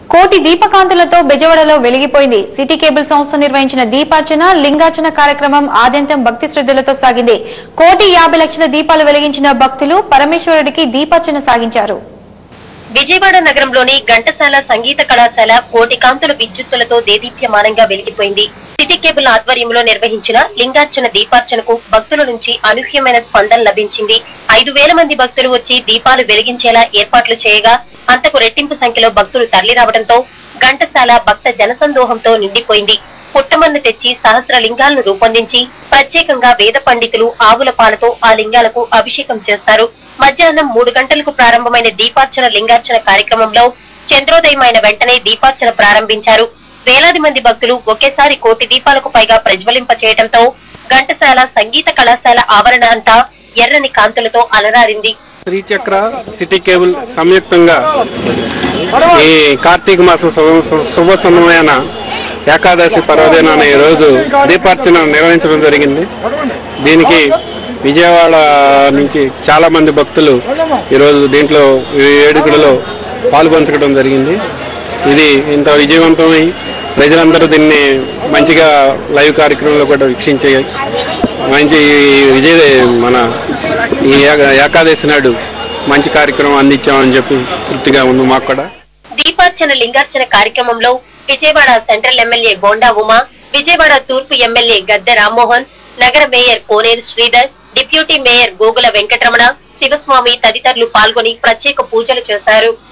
కోటి దీపకాంతులతో బెజవాడలో వెలిగిపోయింది city cable సంస్థ నిర్వహించిన దీపార్చన లింగార్చన కార్యక్రమం ఆద్యంతం భక్తి శ్రద్ధలతో సాగింది కోటి యాభై లక్షల దీపాలు వెలిగించిన భక్తులు పరమేశ్వరుడికి దీపార్చన సాగించారు విజయవాడ నగరంలోని ఘంటసాల సంగీత కళాశాల కోటి కాంతుల విద్యుత్తులతో దేదీప్యమానంగా వెలిగిపోయింది సిటీ కేబుల్ ఆధ్వర్యంలో నిర్వహించిన లింగార్చన దీపార్చనకు భక్తుల నుంచి అనూహ్యమైన స్పందన లభించింది ఐదు వేల మంది భక్తులు వచ్చి దీపాలు వెలిగించేలా ఏర్పాట్లు చేయగా అంతకు రెట్టింపు సంఖ్యలో భక్తులు తరలిరావడంతో ఘంటసాల భక్త జనసందోహంతో నిండిపోయింది పుట్టమన్ను తెచ్చి సహస్ర లింగాలను రూపొందించి ప్రత్యేకంగా వేద పండితులు ఆవుల పాలతో ఆ లింగాలకు అభిషేకం చేస్తారు మధ్యాహ్నం మూడు గంటలకు ప్రారంభమైన దీపార్చన లింగార్చన కార్యక్రమంలో చంద్రోదయమైన వెంటనే దీపార్చన ప్రారంభించారు వేలాది మంది భక్తులు ఒకేసారి కోటి దీపాలకు పైగా ప్రజ్వలింప చేయడంతో ఘంటసాల సంగీత కళాశాల ఆవరణ అంతా ఎర్రని కాంతులతో అలరారింది శ్రీచక్ర సిటీ కేబుల్ సంయుక్తంగా ఈ కార్తీక మాసం శుభ- శుభ- శుభ సమయమైన ఏకాదశి పర్వదినాన ఈ రోజు దీపార్చన నిర్వహించడం జరిగింది దీనికి విజయవాడ నుంచి చాలా మంది భక్తులు ఈరోజు దీంట్లో ఈ వేడుకలలో పాల్పంచడం జరిగింది ఇది ఇంత విజయవంతమై ప్రజలందరూ దీన్ని మంచిగా లైవ్ కార్యక్రమంలో కూడా వీక్షించే మంచి విజయ మన ఈ ఏక- ఏకాదశి నాడు మంచి కార్యక్రమం అందించామని చెప్పి తృప్తిగా ఉంది మాకు కూడా దీపార్చన లింగార్చన కార్యక్రమంలో విజయవాడ సెంట్రల్ ఎమ్మెల్యే బోండా ఉమా విజయవాడ తూర్పు ఎమ్మెల్యే గద్దె రామ్మోహన్ నగర mayor Koneru Sridhar deputy mayor Gogula Venkataramana Sivaswamy తదితరులు పాల్గొని ప్రత్యేక పూజలు చేశారు